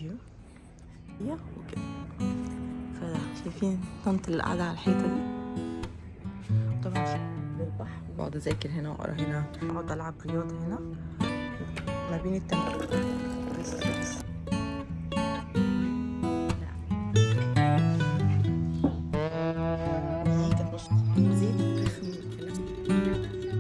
الفيو يا وكده فشايفين طنط اللي قاعدة على الحيطة دي طبعا في البحر بقعد اذاكر هنا واقرا هنا اقعد العب رياضة هنا ما بين التمارين بس بس دي كانت نص زيت رخم الكلام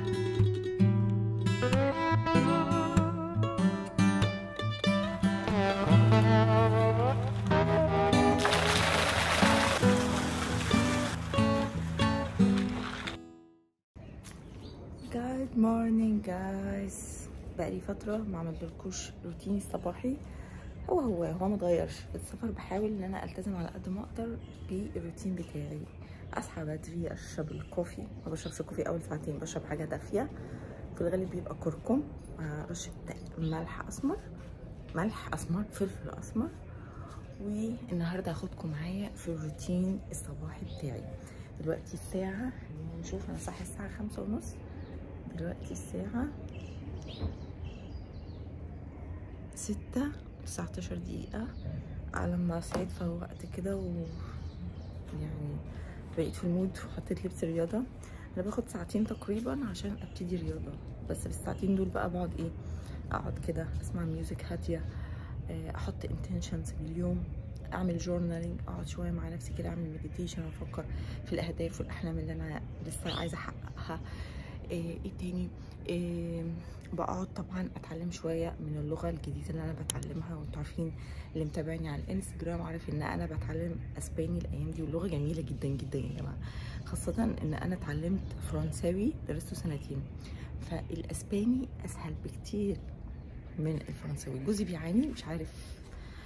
Good morning guys بقالي فترة ما عملتلكوش روتيني الصباحي هو هو هو ما اتغيرش في السفر بحاول ان انا التزم على قد ما اقدر بالروتين بتاعي اصحى بدري اشرب الكوفي ما بشربش كوفي اول ساعتين بشرب حاجة دافية في الغالب بيبقى كركم مع رشة ملح اسمر ملح اسمر فلفل اسمر والنهارده هاخدكم معايا في الروتين الصباحي بتاعي دلوقتي الساعة خلينا نشوف انا صاحية الساعة خمسة ونص دلوقتي الساعة ستة تسعتاشر دقيقة على ما صحيت فوقت كده و يعني بقيت في المود وحطيت لبس رياضة انا باخد ساعتين تقريبا عشان ابتدي رياضة بس في الساعتين دول بقى بقعد ايه اقعد كده اسمع ميوزك هادية احط انتنشنز باليوم اعمل جورنالينج اقعد شويه مع نفسي كده اعمل مديتيشن افكر في الاهداف والاحلام اللي انا لسه عايزه احققها ايه إيه تاني إيه بقعد طبعا اتعلم شويه من اللغه الجديده اللي انا بتعلمها وانتوا عارفين اللي متابعني على الانستجرام عارف ان انا بتعلم اسباني الايام دي واللغه جميله جدا جدا يا جماعه خاصه ان انا اتعلمت فرنساوي درسته سنتين فالاسباني اسهل بكتير من الفرنساوي جوزي بيعاني مش عارف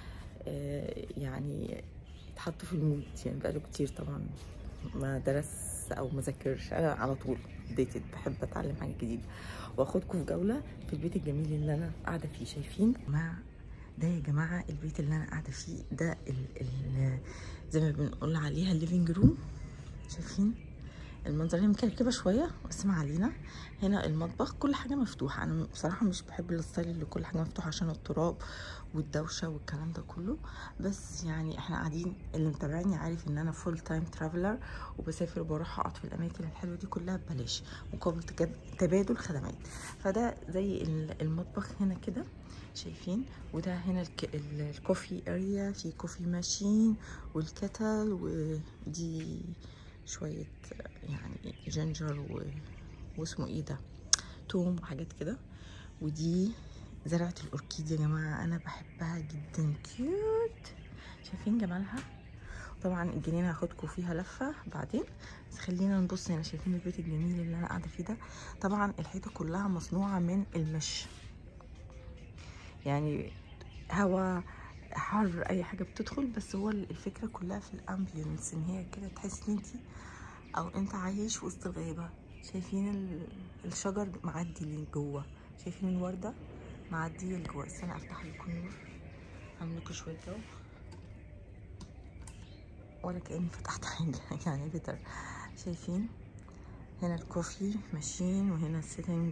آه يعني اتحط في المود يعني بقاله كتير طبعا ما درس او ما ذاكرش انا على طول ديتد بحب اتعلم حاجه جديده واخدكم في جوله في البيت الجميل اللي انا قاعده فيه شايفين مع ده يا جماعه البيت اللي انا قاعده فيه ده ال ال زي ما بنقول عليها الليفينج روم شايفين المنظر هي مكركبه شويه بس ما علينا هنا المطبخ كل حاجه مفتوحه انا بصراحه مش بحب الستايل اللي كل حاجه مفتوحه عشان التراب والدوشه والكلام ده كله بس يعني احنا قاعدين اللي متابعني عارف ان انا فول تايم ترافلر وبسافر وبروح اقعد في الاماكن الحلوه دي كلها ببلاش مقابل تبادل خدمات فده زي المطبخ هنا كده شايفين وده هنا الك... الكوفي اريا في كوفي ماشين والكتل ودي شوية يعني جينجر و... واسمه ايه ده توم وحاجات كده ودي زرعة الأوركيد يا جماعة أنا بحبها جدا كيوت شايفين جمالها طبعا الجنينة هاخدكم فيها لفة بعدين بس خلينا نبص هنا شايفين البيت الجميل اللي أنا قاعدة فيه ده طبعا الحيطة كلها مصنوعة من المش يعني هوا حر اي حاجه بتدخل بس هو الفكره كلها في الامبيونس ان هي كده تحس ان انت او انت عايش وسط الغابه شايفين الشجر معدي لجوه شايفين الورده معديه لجوه استنى افتح لكم النور اعمل لكم شويه جو ولا كاني فتحت حاجه يعني بيتر شايفين هنا الكوفي ماشين وهنا السيتنج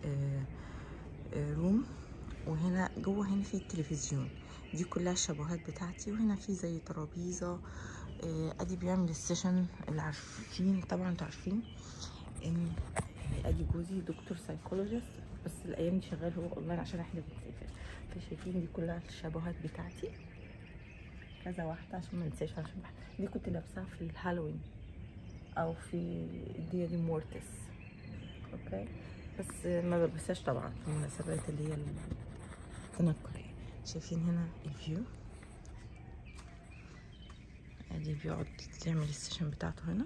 روم وهنا جوه هنا في التلفزيون دي كلها الشابوهات بتاعتي وهنا في زي ترابيزه ادي بيعمل السيشن اللي عارفين طبعا انتوا عارفين ان ادي جوزي دكتور سايكولوجيست بس الايام دي شغال هو اونلاين عشان احنا بنسافر فشايفين دي كلها الشابوهات بتاعتي كذا واحده عشان ما ننساش عشان دي كنت لابساها في الهالوين او في الديا دي مورتس اوكي بس ما بلبسهاش طبعا في المناسبات اللي هي التنكر شايفين هنا الفيو ادي بيقعد تعمل السيشن بتاعته هنا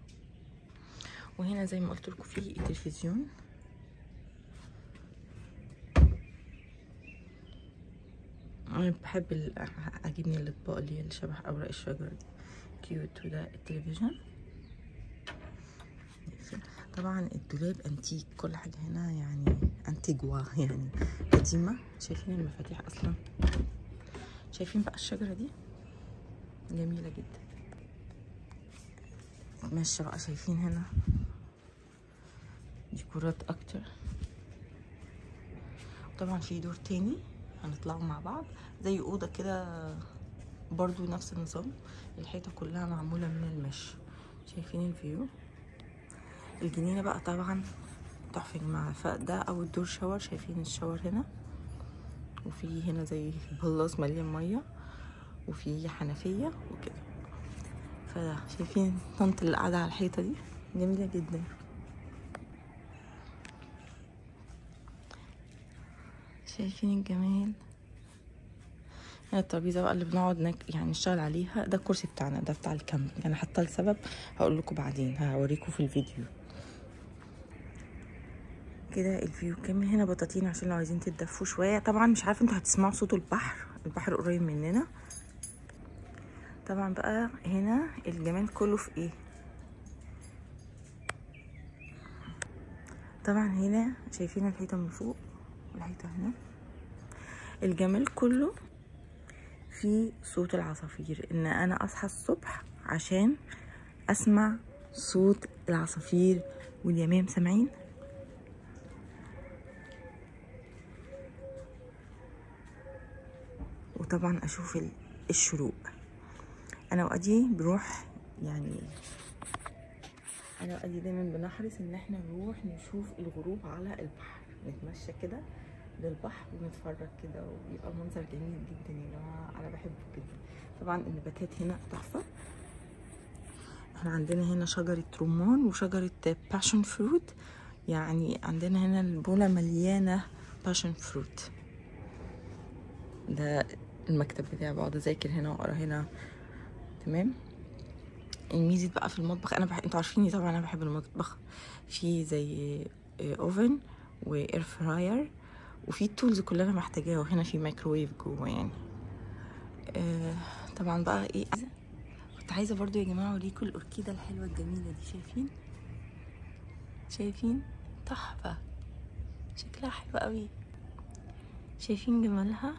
وهنا زي ما قلت لكم في التلفزيون انا بحب عاجبني الاطباق اللي هي شبه اوراق الشجر دي كيوت وده التلفزيون طبعا الدولاب انتيك كل حاجه هنا يعني انتيجوا يعني قديمه شايفين المفاتيح اصلا شايفين بقى الشجره دي جميله جدا ماشيه بقى شايفين هنا ديكورات اكتر طبعا في دور تاني هنطلعوا مع بعض زي اوضه كده برضو نفس النظام الحيطه كلها معموله من المش شايفين الفيو الجنينه بقى طبعا تحفه يا جماعه فده اول دور شاور شايفين الشاور هنا وفي هنا زي بلاص مليان ميه وفي حنفيه وكده فشايفين طنط اللي قاعده على الحيطه دي جميله جدا شايفين الجمال هنا الترابيزه بقى اللي بنقعد نك... يعني نشتغل عليها ده الكرسي بتاعنا ده بتاع الكامب انا حاطاه لسبب هقول لكم بعدين هوريكم في الفيديو كده الفيو كامل هنا بطاطين عشان لو عايزين تتدفوا شويه طبعا مش عارفه انتوا هتسمعوا صوت البحر البحر قريب مننا طبعا بقى هنا الجمال كله في ايه طبعا هنا شايفين الحيطه من فوق والحيطه هنا الجمال كله في صوت العصافير ان انا اصحى الصبح عشان اسمع صوت العصافير واليمام سامعين وطبعا اشوف الشروق انا وادي بنروح يعني انا وادي دايما بنحرص ان احنا نروح نشوف الغروب على البحر نتمشى كده للبحر ونتفرج كده وبيبقى منظر جميل جدا يا جماعه انا بحبه جدا طبعا النباتات هنا تحفه احنا عندنا هنا شجره رمان وشجره باشن فروت يعني عندنا هنا البوله مليانه باشن فروت ده المكتب بتاعي بقعد اذاكر هنا واقرا هنا تمام الميزه بقى في المطبخ انا بح... انتوا عارفيني طبعا انا بحب المطبخ في زي اوفن واير فراير وفي التولز كلها انا محتاجاها وهنا في مايكروويف جوه يعني آه طبعا بقى ايه كنت عايزه برضو يا جماعه اوريكم الاوركيده الحلوه الجميله دي شايفين شايفين تحفه شكلها حلو قوي شايفين جمالها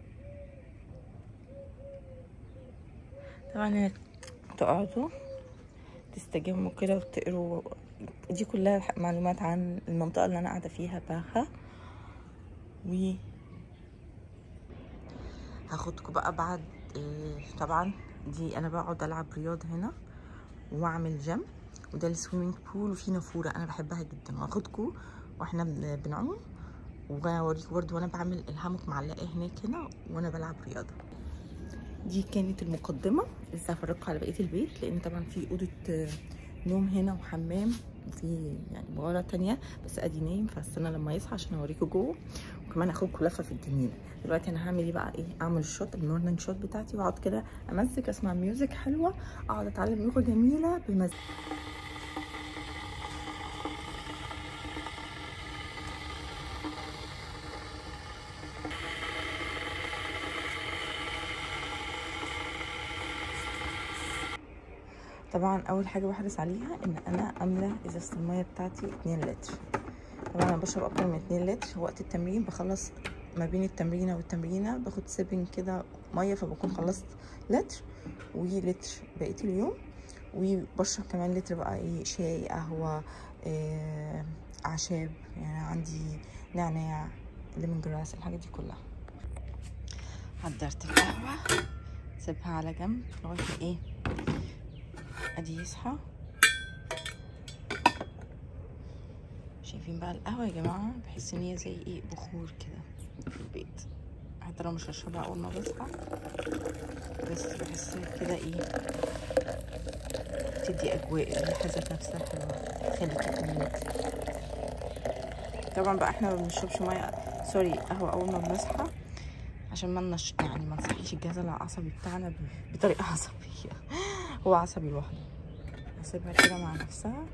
طبعا تقعدوا تستجموا كده وتقروا دي كلها معلومات عن المنطقة اللي أنا قاعدة فيها باها و هاخدكم بقى بعد طبعا دي أنا بقعد ألعب رياضة هنا وأعمل جيم وده السويمنج بول وفي نافورة أنا بحبها جدا وهاخدكم واحنا بنعوم وأوريكم برضه وأنا بعمل الهامك معلقة هناك هنا وأنا بلعب رياضة دي كانت المقدمه لسه هفرجكم على بقيه البيت لان طبعا في اوضه نوم هنا وحمام وفي يعني مغاره تانية بس ادي نايم فاستنى لما يصحى عشان اوريكم جوه وكمان اخدكم لفه في الجنينه دلوقتي انا هعمل ايه بقى ايه اعمل الشوت المورنينج شوت بتاعتي واقعد كده امزج اسمع ميوزك حلوه اقعد اتعلم لغه جميله بمزج طبعا اول حاجه بحرص عليها ان انا املى ازازه الميه بتاعتي 2 لتر طبعا انا بشرب اكتر من 2 لتر وقت التمرين بخلص ما بين التمرينه والتمرينه باخد سيبنج كده ميه فبكون خلصت لتر ولتر بقيه اليوم وبشرب كمان لتر بقى ايه شاي قهوه إيه اعشاب يعني عندي نعناع ليمون جراس الحاجات دي كلها حضرت القهوه سيبها على جنب لغايه ايه ادي يصحى شايفين بقى القهوة يا جماعة بحس ان هي زي ايه بخور كده في البيت حتى لو مش هشربها اول ما بصحى بس بحس كده ايه تدي اجواء الريحة ذات نفسها حلوة تخليكي في المود طبعا بقى احنا ما بنشربش ميه سوري قهوة اول ما بنصحى عشان ما نش... يعني ما نصحيش الجهاز العصبي بتاعنا بطريقة عصبية هو عصبي لوحده هسيبها كده مع نفسها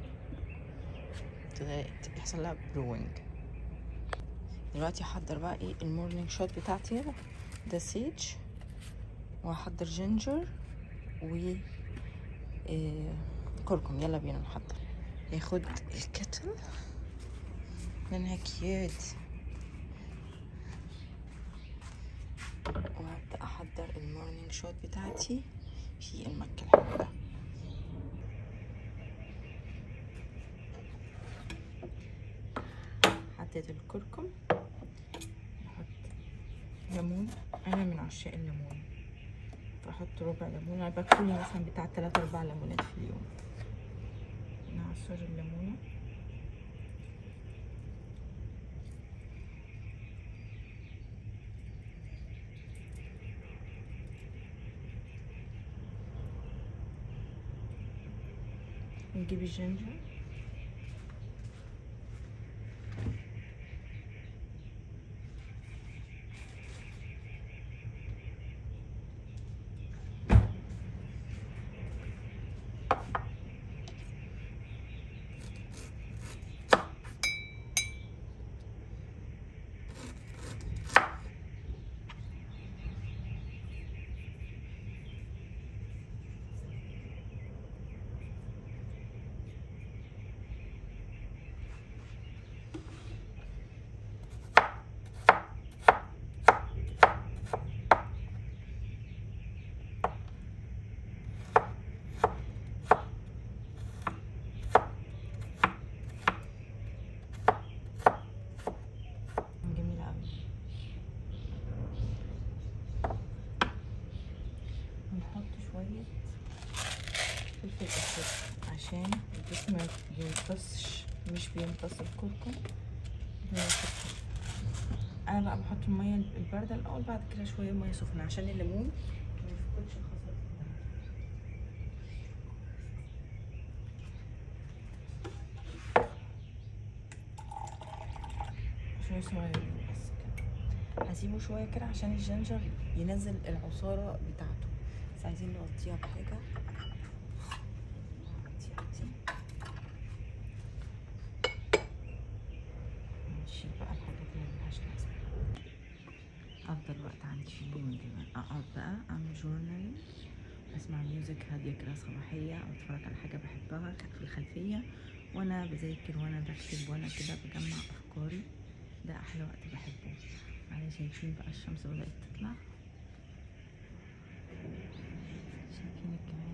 يحصل لها بروينج دلوقتي هحضر بقى ايه المورنينج شوت بتاعتي ده سيج وهحضر جينجر و إيه كركم يلا بينا نحضر ياخد الكتل لانها كيوت وهبدأ احضر المورنينج شوت بتاعتي في المكة الحلوة ده حطيت الكركم نحط احط ربع ليمونه انا باكل لي مثلا بتاع 3 4 ليمونات في اليوم نعصر الليمونه نجيب الجنجر جميلة أوي نحط شوية فلفل أسود عشان الجسم ما بيمتصش مش بيمتص الكركم بيمتص. أنا بقى بحط المية الباردة الأول بعد كده شوية مية سخنة عشان الليمون ما يفقدش الخصائص بتاعته شوية صغيرين بس كده هسيبه شوية كده عشان الجنجر ينزل العصارة بتاعته بس عايزين نغطيها بحاجة نغطيها دي نشيل بقى الحاجات اللي ملهاش لازمة أفضل وقت عندي في اليوم دايما أقعد بقى أعمل جورنالينج أسمع ميوزك هادية كده صباحية أو أتفرج على حاجة بحبها في الخلفية وأنا بذاكر وأنا بكتب وأنا كده بجمع أفكاري ده احلى وقت بحبه يعني شايفين بقى الشمس بدأت تطلع شايفين الجمال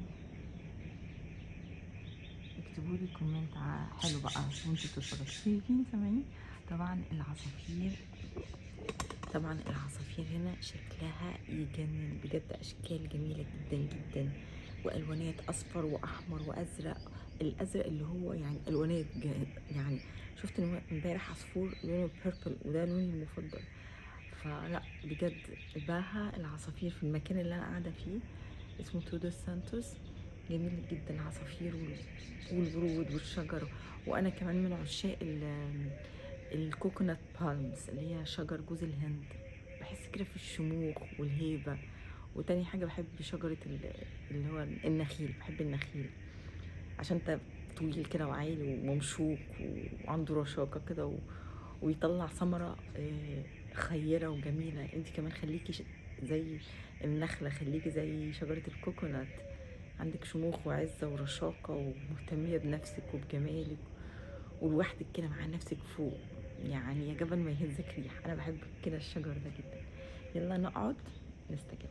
اكتبوا لي كومنت ع- حلو بقى وانتوا بتتفرجوا شايفين سامعين طبعا العصافير طبعا العصافير هنا شكلها يجنن بجد اشكال جميله جدا جدا والوانات اصفر واحمر وازرق الازرق اللي هو يعني الوانات جا- يعني شفت إن هو امبارح عصفور لونه بيربل وده لوني المفضل فلا بجد باها العصافير في المكان اللي انا قاعده فيه اسمه تودو سانتوس جميل جدا العصافير وال- والورود والشجر وانا كمان من عشاق ال- الكوكونات بالمز اللي هي شجر جوز الهند بحس كده في الشموخ والهيبه وتاني حاجه بحب شجره ال- اللي هو النخيل بحب النخيل عشان انت طويل كده وعالي وممشوق وعنده رشاقة كده و... ويطلع ثمرة آه، خيرة وجميلة انت كمان خليكي ش- زي النخلة خليكي زي شجرة الكوكونات عندك شموخ وعزة ورشاقة ومهتمية بنفسك وبجمالك ولوحدك كده مع نفسك فوق يعني يا جبل ما يهزك ريح انا بحب كده الشجر ده جدا يلا نقعد نستجم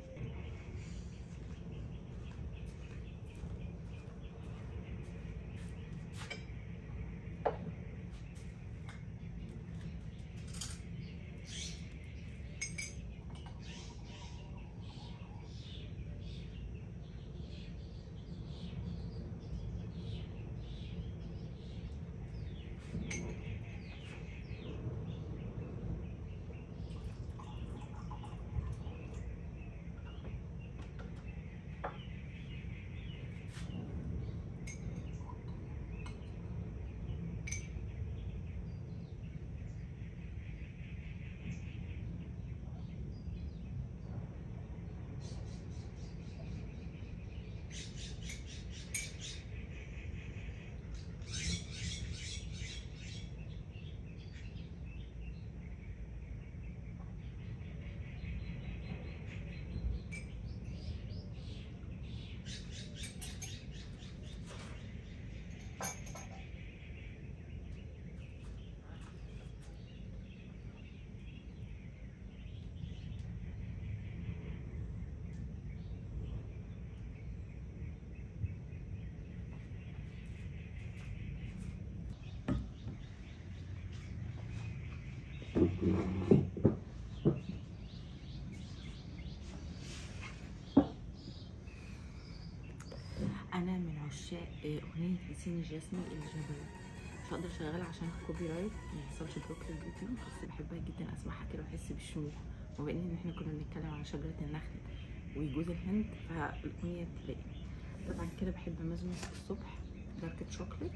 انا من عشاق آه، اغنيه ياسين الجسمي الجبل مش هقدر اشغلها عشان الكوبي رايت ما يحصلش بلوك للفيديو بس بحبها جدا اسمعها كده واحس بالشموخ وبما ان احنا كنا بنتكلم على شجره النخل وجوز الهند فالاغنيه تلاقي طبعا كده بحب مزمز الصبح دارك شوكليت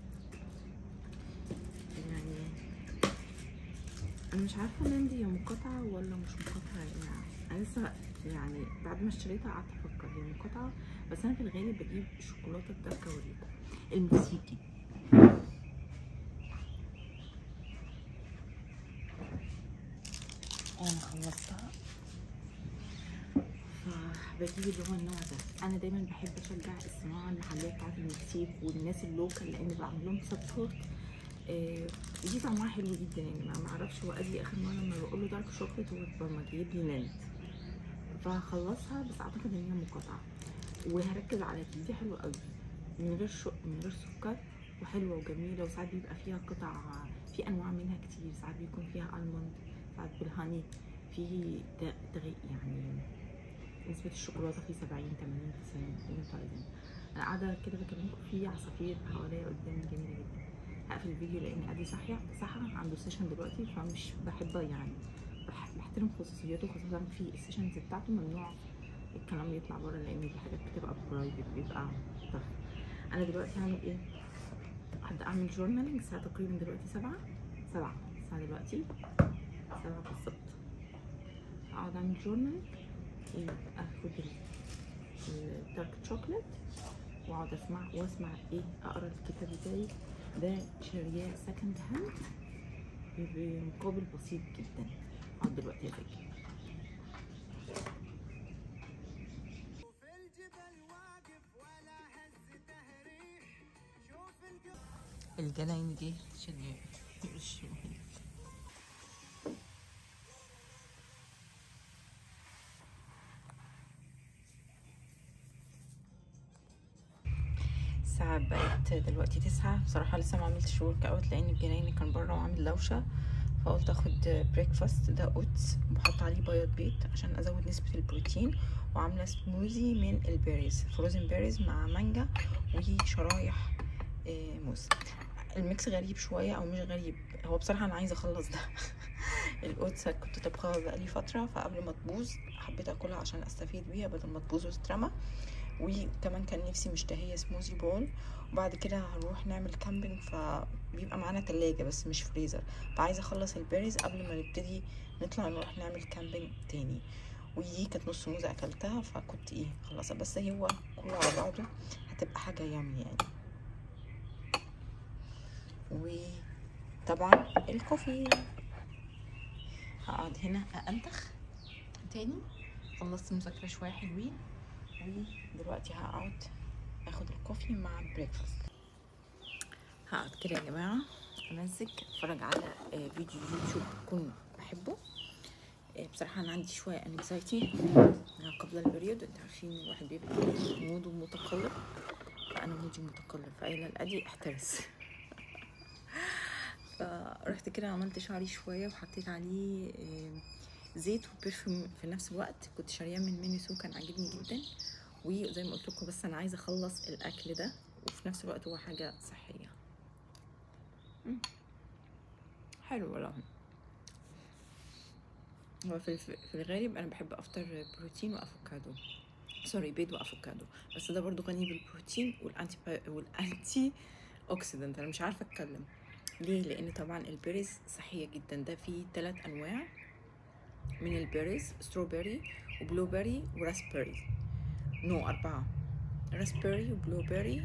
يعني انا مش عارفه مندي هي مقاطعه ولا مش مقاطعه يعني انا لسه يعني بعد ما اشتريتها قعدت افكر هي مقاطعه بس انا في الغالب بجيب الشوكولاته الدارك اوريكو المكسيكي انا خلصتها فبجيب اللي هو النوع ده انا دايما بحب اشجع الصناعه المحليه بتاعت المكسيك والناس اللوكال لان بعمل لهم سبورت آه دي طعمها حلو جدا يعني ما معرفش هو قال لي اخر مره لما بقول له دارك شوكليت هو لما جايب لي نانت فهخلصها بس اعتقد ان هي مقاطعه وهركز على دي دي حلوه قوي من غير شو من غير سكر وحلوه وجميله وساعات بيبقى فيها قطع في انواع منها كتير ساعات بيكون فيها الموند ساعات بالهاني في تغي يعني نسبة الشوكولاتة فيه 70 80 90 اللي انتوا عايزينه انا قاعدة كده بكلمكم في عصافير حواليا قدامي جميلة جدا هقفل الفيديو لان ادي صاحية صاحية عنده سيشن دلوقتي فمش بحب يعني بح- بحترم خصوصيته خاصة في السيشنز بتاعته ممنوع الكلام يطلع بره لان دي حاجات بتبقى برايفت بيبقى طف انا دلوقتي هعمل ايه؟ هبدأ اعمل جورنالينج الساعة تقريبا دلوقتي سبعة سبعة الساعة دلوقتي سبعة بالظبط اقعد اعمل جورنالينج اخد الدارك شوكليت واقعد اسمع واسمع ايه اقرا الكتاب بتاعي ده شارياه سكند هاند بمقابل بسيط جدا اقعد دلوقتي اذاكر في الجبل واقف ولا هز تهريح شوف القمر الجناين دي شنو مش الساعة بقت دلوقتي تسعة بصراحة لسه ما عملتش ورك اوت لأن الجناين كان بره وعامل دوشة فقلت اخد بريكفاست ده اوتس بحط عليه بياض بيض عشان ازود نسبة البروتين وعاملة سموزي من البيريز فروزن بيريز مع مانجا وشرايح آه، موز الميكس غريب شوية او مش غريب هو بصراحة انا عايزة اخلص ده الاوتس كنت طبخها بقالي فترة فقبل ما تبوظ حبيت اكلها عشان استفيد بيها بدل ما تبوظ وتترمى وكمان كان نفسي مشتهية سموزي بول وبعد كده هنروح نعمل كامبينج فبيبقى معانا تلاجة بس مش فريزر فعايزة اخلص البيريز قبل ما نبتدي نطلع نروح نعمل كامبينج تاني ودي كانت نص موزة اكلتها فكنت ايه خلاص بس هو كله على بعضه هتبقى حاجة يامي يعني وطبعا الكوفي هقعد هنا أأنتخ تاني خلصت مذاكرة شوية حلوين ودلوقتي هقعد اخد الكوفي مع البريكفاست هقعد كده يا جماعة امزج اتفرج على آه، فيديو يوتيوب بكون بحبه آه، بصراحة أنا عندي شوية انكزايتي قبل البريود انتوا عارفين الواحد بيبقى موده متقلب فأنا مودي متقلب فقايلة الأدي احترس فرحت كده عملت شعري شوية وحطيت عليه آه، زيت وبرفيوم في نفس الوقت كنت شارياه من مينيسو كان عاجبني جدا وزي ما قلت لكم بس انا عايزه اخلص الاكل ده وفي نفس الوقت هو حاجه صحيه مم. حلو والله هو في الف- في الغالب انا بحب افطر بروتين وافوكادو سوري بيض وافوكادو بس ده برضو غني بالبروتين والانتي با- والانتي اوكسيدنت انا مش عارفه اتكلم ليه لان طبعا البيريز صحيه جدا ده فيه ثلاث انواع من البيريز ستروبري وبلو بيري وراسبيري نو أربعة راسبيري وبلو بيري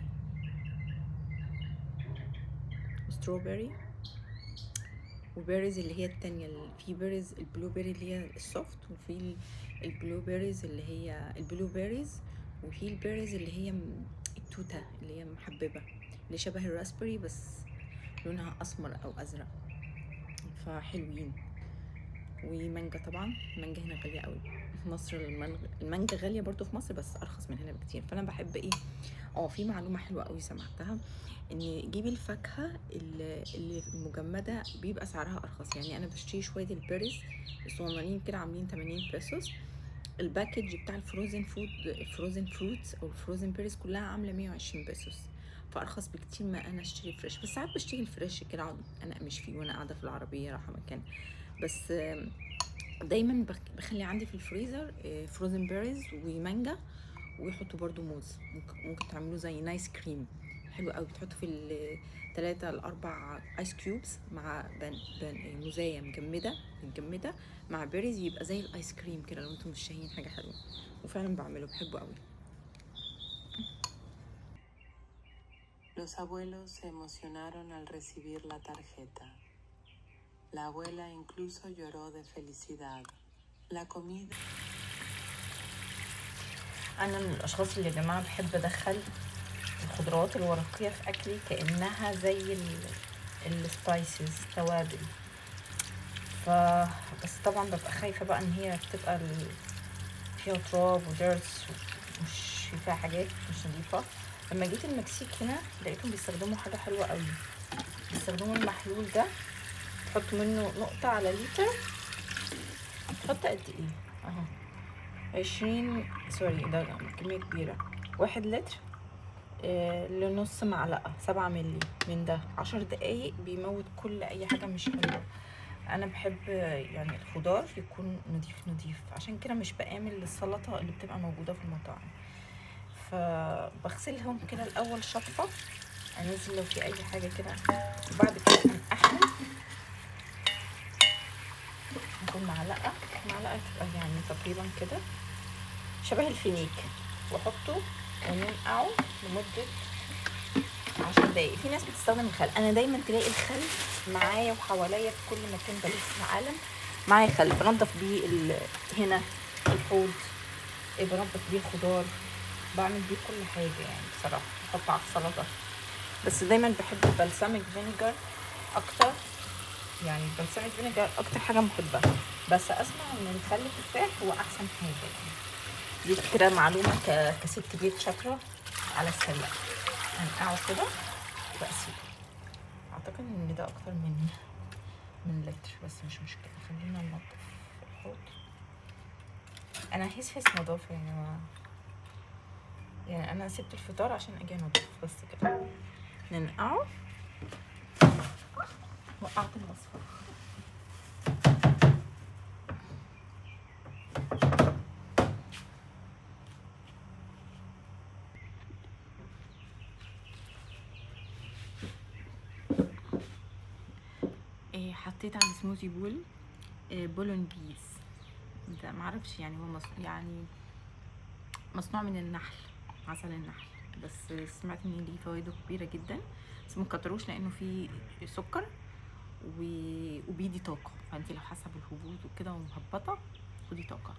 وستروبري وبيريز اللي هي التانية ال- في بيريز البلو بيري اللي هي السوفت وفي ال- البلو بيريز اللي هي البلو بيريز وفي البيريز اللي هي م- التوتة اللي هي محببة اللي شبه الراسبيري بس لونها أسمر أو أزرق فحلوين ومانجا طبعا المانجا هنا غالية قوي في مصر المانجا, المانجا غالية برضو في مصر بس أرخص من هنا بكتير فأنا بحب إيه اه في معلومة حلوة قوي سمعتها ان جيبي الفاكهة اللي اللي المجمدة بيبقى سعرها أرخص يعني أنا بشتري شوية البيريز الصغننين كده عاملين 80 بيسوس الباكج بتاع الفروزن فود الفروزن فروتس او الفروزن بيريز كلها عامله 120 بيسوس فارخص بكتير ما انا اشتري فريش بس ساعات بشتري الفريش كده اقعد انقمش فيه وانا قاعده في العربيه رايحه مكان بس آم، دايما بخ- بخلي عندي في الفريزر فروزن بيريز ومانجا ويحطوا برضو موز ممكن, ممكن تعملوا زي نايس كريم حلو قوي تحطوا في الثلاثة الأربع آيس كيوبس مع بن بن إيه، موزاية مجمدة متجمدة مع بيريز يبقى زي الآيس كريم كده لو انتم مش شايفين حاجة حلوة وفعلا بعمله بحبه قوي Los abuelos se emocionaron al recibir la tarjeta. La abuela incluso lloró de felicidad. La comida انا من الاشخاص اللي يا جماعه بحب ادخل الخضروات الورقيه في اكلي كانها زي السبايسز توابل ف بس طبعا ببقى خايفه بقى ان هي بتبقى ال... فيها تراب وديرتس ومش فيها حاجات مش نظيفه لما جيت المكسيك هنا لقيتهم بيستخدموا حاجه حلوه قوي بيستخدموا المحلول ده تحط منه نقطه على لتر تحط قد ايه اهو عشرين سوري ده كمية كبيرة واحد لتر آه لنص معلقة سبعة ملي من ده عشر دقايق بيموت كل أي حاجة مش حلوة أنا بحب آه، يعني الخضار يكون نضيف نضيف عشان كده مش بآمن للسلطة اللي بتبقى موجودة في المطاعم فبغسلهم كده الأول شطفة أنزل لو في أي حاجة كده وبعد كده أنقعهم هاخد معلقة معلقة تبقى يعني تقريبا كده شبه الفينيك واحطه وننقعه لمدة عشر دقايق في ناس بتستخدم الخل انا دايما تلاقي الخل معايا وحواليا في كل مكان بلف في العالم معايا خل بنضف بيه ال... هنا الحوض إيه بنضف بيه الخضار بعمل بيه كل حاجة يعني بصراحة بحطه على السلطة بس دايما بحب البلسمك فينيجر اكتر يعني البلسمك فينيجر اكتر حاجة بحبها بس اسمع ان الخل التفاح هو احسن حاجة يعني دي كده معلومة ك... كست بيت شاطرة على السريع هنقعه كده واسيبه اعتقد ان ده اكتر من من لتر بس مش مشكلة خلينا ننضف الحوض انا هس هس نظافة يا جماعة يعني انا سبت الفطار عشان اجي انضف بس كده ننقعه وقعت المصفى إيه حطيت على السموزي بول إيه بولون بيز ده معرفش يعني هو مص... يعني مصنوع من النحل عسل النحل بس سمعت ان ليه فوائده كبيره جدا بس ما تكتروش لانه فيه سكر و... وبيدي طاقه فانت لو حاسه بالهبوط وكده ومهبطه خدي طاقه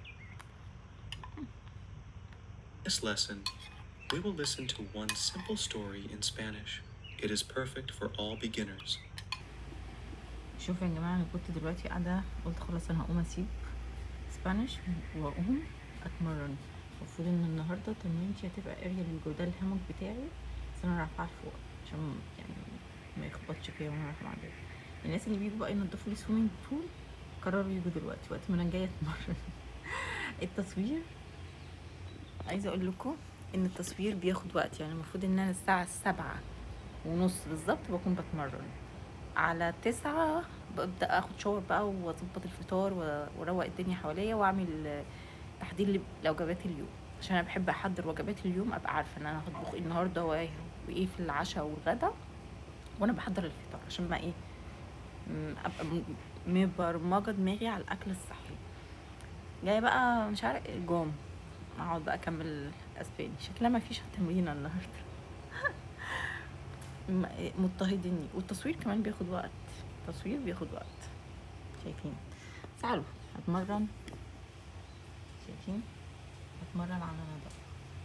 this lesson, we will listen to one simple story in Spanish. It is perfect for all beginners. شوفوا يا جماعه انا كنت دلوقتي قاعده قلت خلاص انا هقوم اسيب اسبانيش واقوم اتمرن المفروض ان النهارده تمرينتي هتبقى اريال يوجا ده الهامك بتاعي بس انا رافعاه لفوق عشان يعني ما يخبطش فيا وانا رايحه مع البيت الناس اللي بيجوا بقى ينضفوا لي سويمنج بول قرروا يجوا دلوقتي وقت ما انا جايه اتمرن التصوير عايزه اقول لكم ان التصوير بياخد وقت يعني المفروض ان انا الساعه سبعة ونص بالظبط بكون بتمرن على تسعة ببدأ اخد شاور بقى واظبط الفطار و- واروق الدنيا حواليا واعمل تحضير لوجبات اليوم عشان انا بحب احضر وجبات اليوم ابقى عارفه ان انا هطبخ ايه النهارده وايه وايه في العشاء والغدا وانا بحضر الفطار عشان ما ايه م- ابقى م- مبرمجه دماغي على الاكل الصحي جايه بقى مش عارف جوم اقعد بقى اكمل اسباني شكلها ما فيش تمرين النهارده م- مضطهدني والتصوير كمان بياخد وقت التصوير بياخد وقت شايفين تعالوا هتمرن شايفين هتمرن على نظافة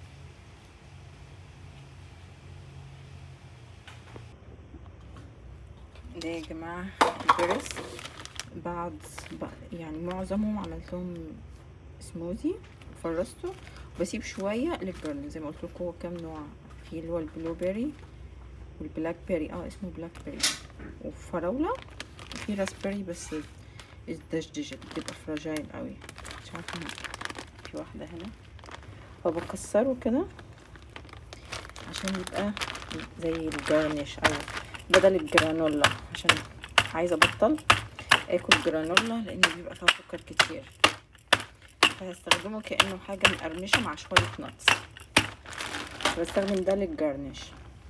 ده يا جماعة البرس بعد ب- يعني معظمهم عملتهم سموذي فرسته وبسيب شوية للبرن زي ما قلت لكم هو كام نوع في اللي هو البلو بيري والبلاك بيري اه اسمه بلاك بيري وفراولة وفي راسبيري بس ازدجدجت بتبقى فراجايل قوي مش عارفة في واحدة هنا فبكسره كده عشان يبقى زي الجرنش او بدل الجرانولا عشان عايزة ابطل اكل جرانولا لان بيبقى فيها سكر كتير فهستخدمه كأنه حاجة مقرمشة مع شوية نتس بستخدم ده للجرنش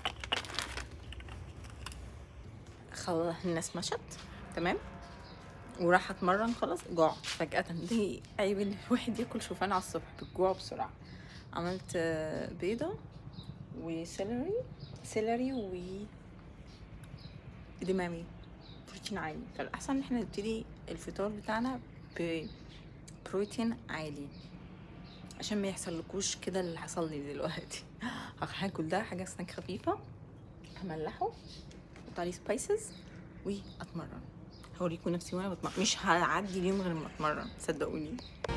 خلاص الناس مشت تمام وراح اتمرن خلاص جوع فجأة دي عيب ان الواحد ياكل شوفان على الصبح بالجوع بسرعة عملت آه، بيضة وسيلري سيلري و دمامي بروتين عالي فالأحسن ان احنا نبتدي الفطار بتاعنا ببروتين عالي عشان ما يحصلكوش كده اللي حصل لي دلوقتي هاكل ده حاجة سناك خفيفة هملحه احط عليه سبايسز واتمرن هوريكم نفسي وانا بتمرن مش هعدي اليوم غير ما اتمرن صدقوني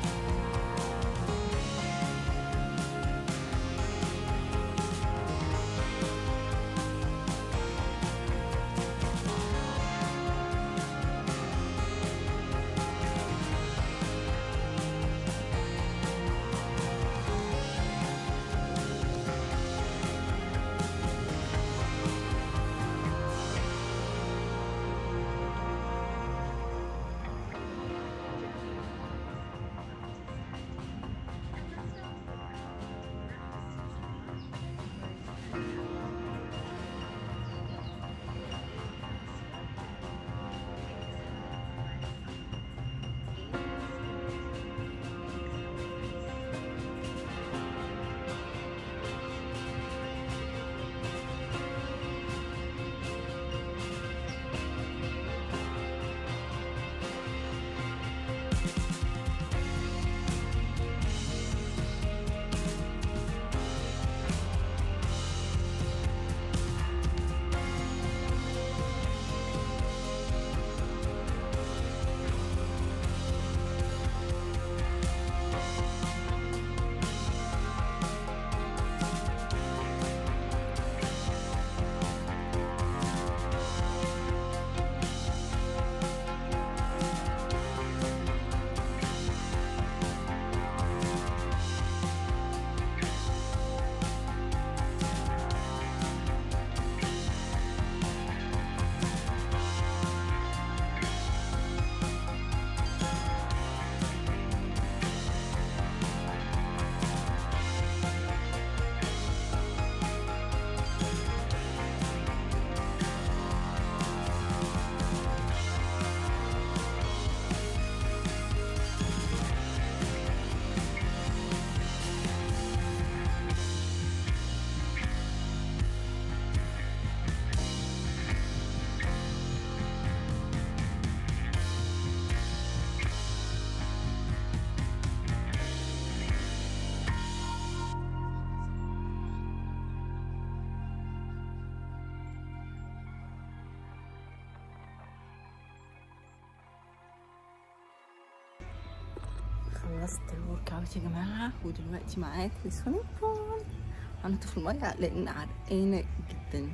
خلصت الورك اوت يا جماعه ودلوقتي معاك في سويمنج بول هنط في الميه لان عرقانه جدا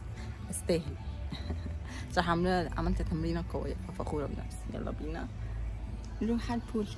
استاهل صح عامله عملت تمرينه قويه ففخوره بنفسي يلا بينا نروح على البول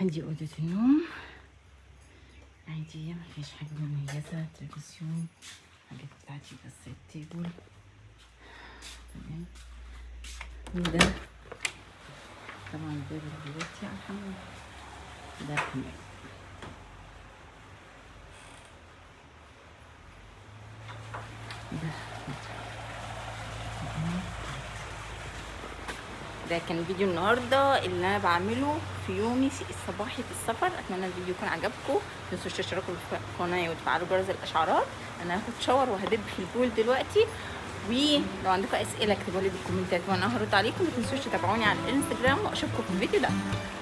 دي اوضه النوم عادي مفيش حاجه مميزه تلفزيون حاجات بتاعتي بس التيبل تمام وده طبعا باب دلوقتي على الحمام ده الحمام ده ده كان فيديو النهارده اللي انا بعمله في يومي الصباحي في السفر اتمنى الفيديو يكون عجبكم متنسوش تشتركوا في القناه وتفعلوا جرس الاشعارات انا هاخد شاور وهدب في البول دلوقتي ولو عندكم اسئله اكتبوا لي بالكومنتات وانا هرد عليكم متنسوش تتابعوني على الانستجرام واشوفكم في الفيديو ده